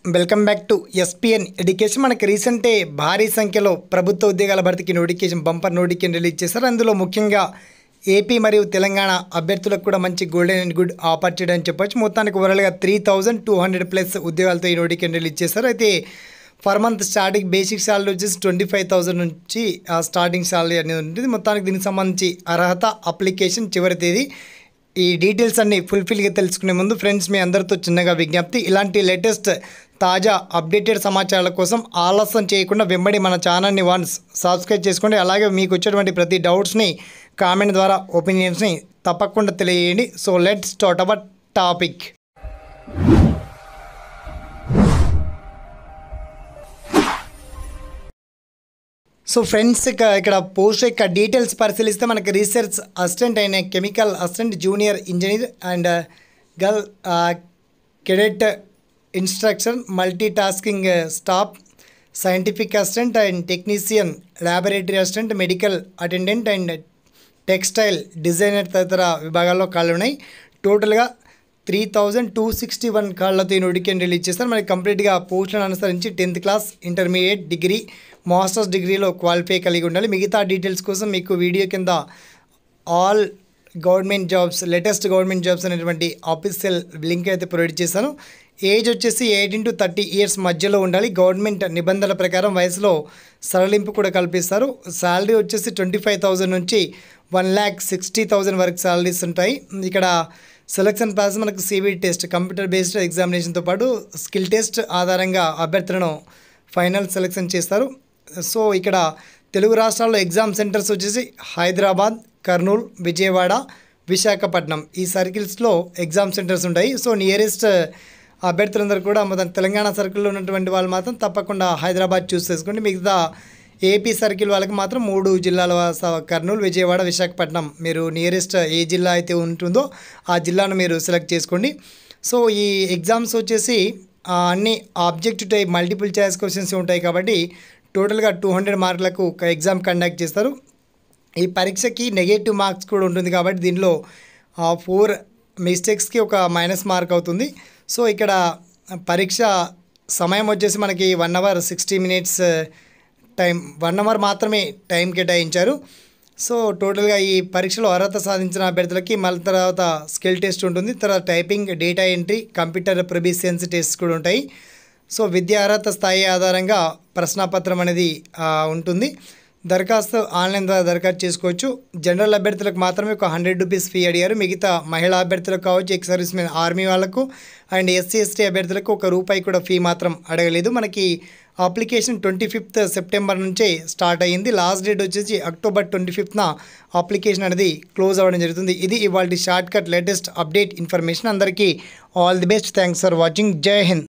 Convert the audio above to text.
welcome back to SPN education మనకి రీసెంటే భారీ సంఖ్యలో ప్రభుత్వ ఉద్యోగాల భర్తీకి నోటిఫికేషన్ బంపర్ నోటిఫికేషన్ రిలీజ్ చేశారు అందులో ముఖ్యంగా ఏపీ మరియు తెలంగాణ అభ్యర్థులకు కూడా మంచి గోల్డెన్ అండ్ గుడ్ ఆపర్చునిటీ అని చెప్పొచ్చు మొత్తానికి ఓవరాల్గా three thousand two hundred plus ఉద్యోగాలతో ఈ నోటిఫికేషన్ రిలీజ్ చేశారు అయితే for month starting basic salary వచ్చేసి ట్వంటీ ఫైవ్ థౌసండ్ నుంచి ఆ స్టార్టింగ్ సాలరీ అనేది ఉంటుంది మొత్తానికి దీనికి సంబంధించి అర్హత అప్లికేషన్ చివరి తేదీ ఈ డీటెయిల్స్ అన్ని ఫుల్ఫిల్గా తెలుసుకునే ముందు ఫ్రెండ్స్ మీ అందరితో చిన్నగా విజ్ఞప్తి ఇలాంటి లేటెస్ట్ తాజా అప్డేటెడ్ సమాచారాల కోసం ఆలస్యం చేయకుండా వెంబడి మన ఛానల్ని వన్స్ సబ్స్క్రైబ్ చేసుకోండి అలాగే మీకు వచ్చేటువంటి ప్రతి డౌట్స్ని కామెంట్ ద్వారా ఒపీనియన్స్ని తప్పకుండా తెలియజేయండి so let start our topic so friends ఇక ఇక్కడ పోస్ట్ యొక్క డీటెయిల్స్ పరిశీలిస్తే మనకి రీసెర్చ్ అసిస్టెంట్ అయిన chemical assistant junior engineer and girl cadet instruction multi tasking staff scientific assistant and technician laboratory assistant medical attendant and textile designer తదితర విభాగాల్లో కాళ్ళు ఉన్నాయి టోటల్గా three thousand two sixty one కాళ్ళతో ఈ నోటిఫికేషన్ రిలీజ్ చేస్తారు మనకి కంప్లీట్గా పోస్టులను అనుసరించి tenth class intermediate degree masters డిగ్రీలో క్వాలిఫై కలిగి ఉండాలి మిగతా డీటెయిల్స్ కోసం మీకు వీడియో కింద all government jobs latest government jobs అనేటువంటి ఆఫీషియల్ లింక్ అయితే ప్రొవైడ్ చేశాను ఏజ్ వచ్చేసి ఎయిటీన్ టు థర్టీ ఇయర్స్ మధ్యలో ఉండాలి గవర్నమెంట్ నిబంధనల ప్రకారం వయసులో సరళింపు కూడా కల్పిస్తారు శాలరీ వచ్చేసి ట్వంటీ ఫైవ్ థౌజండ్ నుంచి వన్ ల్యాక్ సిక్స్టీ థౌజండ్ వరకు శాలరీస్ ఉంటాయి ఇక్కడ సెలక్షన్ ప్రాసెస్ మనకు సిబి టెస్ట్ కంప్యూటర్ బేస్డ్ ఎగ్జామినేషన్తో పాటు స్కిల్ టెస్ట్ ఆధారంగా అభ్యర్థులను ఫైనల్ సెలెక్షన్ చేస్తారు సో ఇక్కడ తెలుగు రాష్ట్రాల్లో ఎగ్జామ్ సెంటర్స్ వచ్చేసి హైదరాబాద్ కర్నూలు విజయవాడ విశాఖపట్నం ఈ సర్కిల్స్లో ఎగ్జామ్ సెంటర్స్ ఉంటాయి సో నియరెస్ట్ అభ్యర్థులందరూ కూడా మొత్తం తెలంగాణ సర్కిల్లో ఉన్నటువంటి వాళ్ళు మాత్రం తప్పకుండా హైదరాబాద్ చూస్ చేసుకోండి మిగతా ఏపీ సర్కిల్ వాళ్ళకి మాత్రం మూడు జిల్లాల స- కర్నూలు విజయవాడ విశాఖపట్నం మీరు నియరెస్ట్ ఏ జిల్లా అయితే ఉంటుందో ఆ జిల్లాను మీరు సెలెక్ట్ చేసుకోండి సో ఈ ఎగ్జామ్స్ వచ్చేసి ఆ, అన్ని objective type multiple choice questions ఉంటాయి కాబట్టి టోటల్గా టూ హండ్రెడ్ మార్కులకు ఒక ఎగ్జామ్ కండక్ట్ చేస్తారు ఈ పరీక్షకి నెగటివ్ మార్క్స్ కూడా ఉంటుంది కాబట్టి దీనిలో ఫోర్ మిస్టేక్స్కి ఒక మైనస్ మార్క్ అవుతుంది సో ఇక్కడ పరీక్ష సమయం వచ్చేసి మనకి one hour sixty minutes time one hour మాత్రమే టైం కేటాయించారు సో టోటల్గా ఈ పరీక్షలో అర్హత సాధించిన అభ్యర్థులకి మళ్ళీ తర్వాత స్కిల్ టెస్ట్ ఉంటుంది తర్వాత typing data entry computer proficiency test కూడా ఉంటాయి సో విద్యా అర్హత స్థాయి ఆధారంగా ప్రశ్నాపత్రం అనేది ఆ, ఉంటుంది దరఖాస్తు ఆన్లైన్ ద్వారా దరఖాస్తు చేసుకోవచ్చు జనరల్ అభ్యర్థులకు మాత్రమే ఒక హండ్రెడ్ రూపీస్ ఫీ అడిగారు మిగతా మహిళా అభ్యర్థులకు కావచ్చు ఎక్స్ సర్వీస్ మెన్ ఆర్మీ వాళ్ళకు అండ్ ఎస్సీ ఎస్టీ అభ్యర్థులకు ఒక రూపాయి కూడా ఫీ మాత్రం అడగలేదు మనకి అప్లికేషన్ ట్వంటీ ఫిఫ్త్ సెప్టెంబర్ నుంచే స్టార్ట్ అయ్యింది లాస్ట్ డేట్ వచ్చేసి అక్టోబర్ ట్వంటీ ఫిఫ్త్న అప్లికేషన్ అనేది క్లోజ్ అవ్వడం జరుగుతుంది ఇది ఇవాళ shortcut latest update information అందరికీ all the best thanks for watching జై హింద్